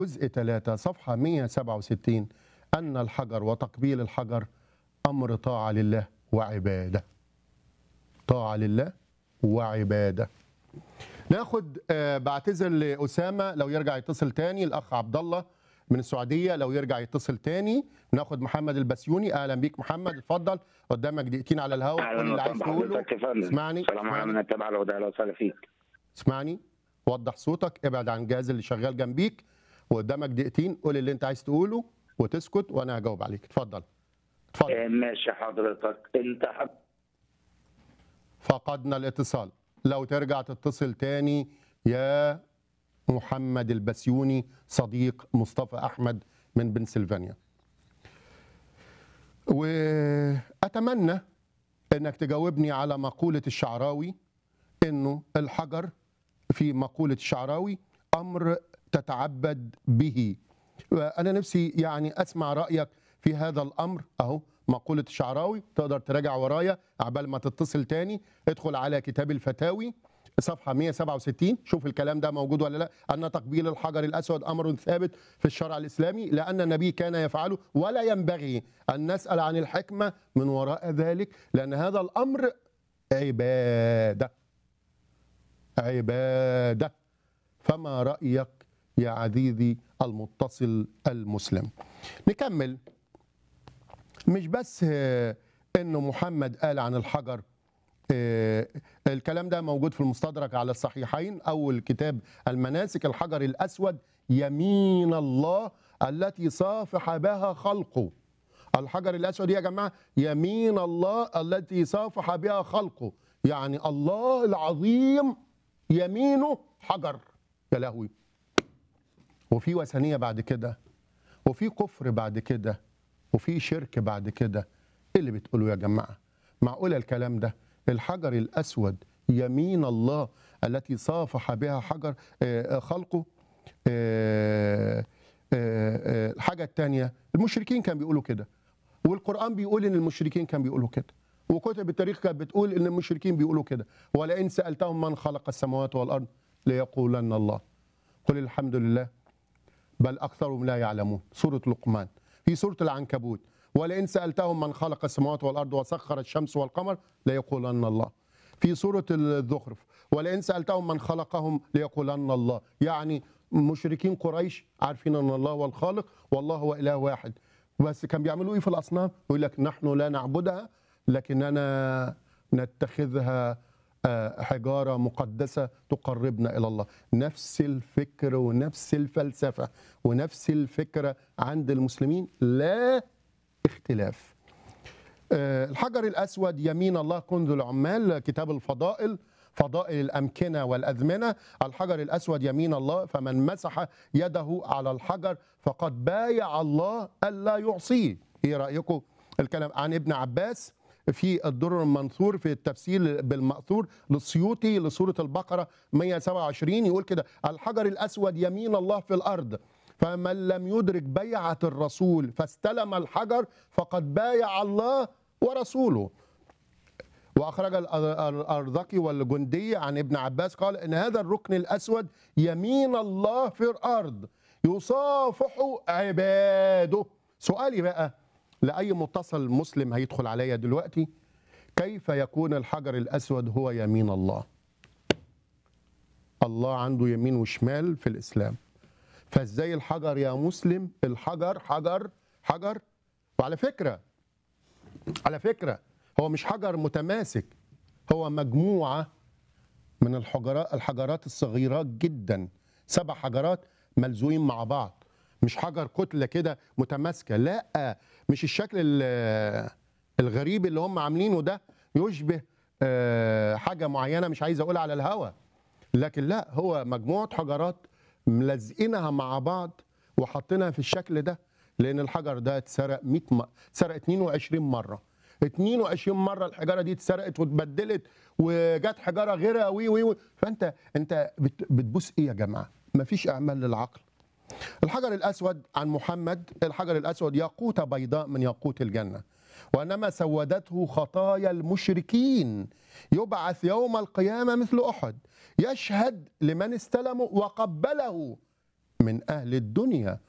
جزء 3 صفحة 167 أن الحجر وتقبيل الحجر أمر طاعة لله وعبادة طاعة لله وعبادة ناخد آه، بعتذر لأسامة لو يرجع يتصل تاني الأخ عبد الله من السعودية لو يرجع يتصل تاني ناخد محمد البسيوني أهلا بيك محمد اتفضل قدامك دقيقتين على الهواء قول اللي اهلا عايز وسهلا تقوله بحضرتك يا فندم اسمعني السلام عليكم اسمعني من التابع الهدى اهلا وسهلا فيك اسمعني وضح صوتك ابعد عن الجهاز اللي شغال جنبيك وقدامك دقيقتين قول اللي انت عايز تقوله وتسكت وانا هجاوب عليك اتفضل اتفضل آه، ماشي حضرتك انت حب... فقدنا الاتصال لو ترجع تتصل تاني يا محمد البسيوني صديق مصطفى احمد من بنسلفانيا واتمنى انك تجاوبني على مقوله الشعراوي انه الحجر في مقوله الشعراوي امر تتعبد به انا نفسي يعني اسمع رايك في هذا الامر اهو مقوله الشعراوي تقدر تراجع ورايا عبال ما تتصل تاني ادخل على كتاب الفتاوي صفحة 167 شوف الكلام ده موجود ولا لا أن تقبيل الحجر الأسود أمر ثابت في الشرع الإسلامي لأن النبي كان يفعله ولا ينبغي أن نسأل عن الحكمة من وراء ذلك لأن هذا الأمر عبادة عبادة فما رأيك يا عزيزي المتصل المسلم نكمل مش بس آه، انه محمد قال عن الحجر آه، الكلام ده موجود في المستدرك على الصحيحين اول كتاب المناسك الحجر الاسود يمين الله التي صافح بها خلقه الحجر الاسود يا جماعه يمين الله التي صافح بها خلقه يعني الله العظيم يمينه حجر يا لهوي وفي وثنيه بعد كده وفي كفر بعد كده وفي شرك بعد كده ايه اللي بتقولوا يا جماعه معقول الكلام ده الحجر الاسود يمين الله التي صافح بها حجر آه، آه، خلقه آه، آه، آه، الحاجه الثانيه المشركين كانوا بيقولوا كده والقران بيقول ان المشركين كانوا بيقولوا كده وكتب التاريخ كانت بتقول ان المشركين بيقولوا كده ولئن سالتهم من خلق السماوات والارض ليقولن الله قل الحمد لله بل أكثرهم لا يعلمون سورة لقمان في سورة العنكبوت ولئن سألتهم من خلق السماوات والأرض وسخر الشمس والقمر ليقولن الله في سورة الزخرف ولئن سألتهم من خلقهم ليقولن الله يعني مشركين قريش عارفين أن الله هو الخالق والله هو إله واحد بس كان بيعملوا إيه في الأصنام يقول لك نحن لا نعبدها لكننا نتخذها آه، حجارة مقدسة تقربنا إلى الله نفس الفكر ونفس الفلسفة ونفس الفكرة عند المسلمين لا اختلاف آه، الحجر الأسود يمين الله كنز العمال كتاب الفضائل فضائل الأمكنة والأزمنة الحجر الأسود يمين الله فمن مسح يده على الحجر فقد بايع الله ألا يعصيه إيه رأيكم الكلام عن ابن عباس في الدر المنثور في التفسير بالمأثور للسيوطي لسورة البقرة 127 يقول كده الحجر الأسود يمين الله في الأرض فمن لم يدرك بيعة الرسول فاستلم الحجر فقد بايع الله ورسوله واخرج الأر- الارزقي والجندي عن ابن عباس قال ان هذا الركن الاسود يمين الله في الارض يصافح عباده سؤالي بقى لاي متصل مسلم هيدخل عليا دلوقتي كيف يكون الحجر الاسود هو يمين الله الله عنده يمين وشمال في الاسلام فازاي الحجر يا مسلم الحجر حجر حجر وعلى فكره على فكره هو مش حجر متماسك هو مجموعه من الحجرات الحجرات الصغيرات جدا سبع حجرات ملزوقين مع بعض مش حجر كتله كده متماسكه لا مش الشكل ال- الغريب اللي هم عاملينه ده يشبه آه، حاجه معينه مش عايز اقولها على الهوا لكن لا هو مجموعه حجرات ملزقينها مع بعض وحاطينها في الشكل ده لان الحجر ده اتسرق 100 م... اتسرق 22 مره 22 مره الحجاره دي اتسرقت واتبدلت وجت حجاره غيرها وي وي وي فانت انت بت... بتبوس ايه يا جماعه مفيش اعمال للعقل الحجر الأسود عن محمد الحجر الأسود ياقوتة بيضاء من ياقوت الجنة وإنما سودته خطايا المشركين يبعث يوم القيامة مثل أحد يشهد لمن استلمه وقبله من أهل الدنيا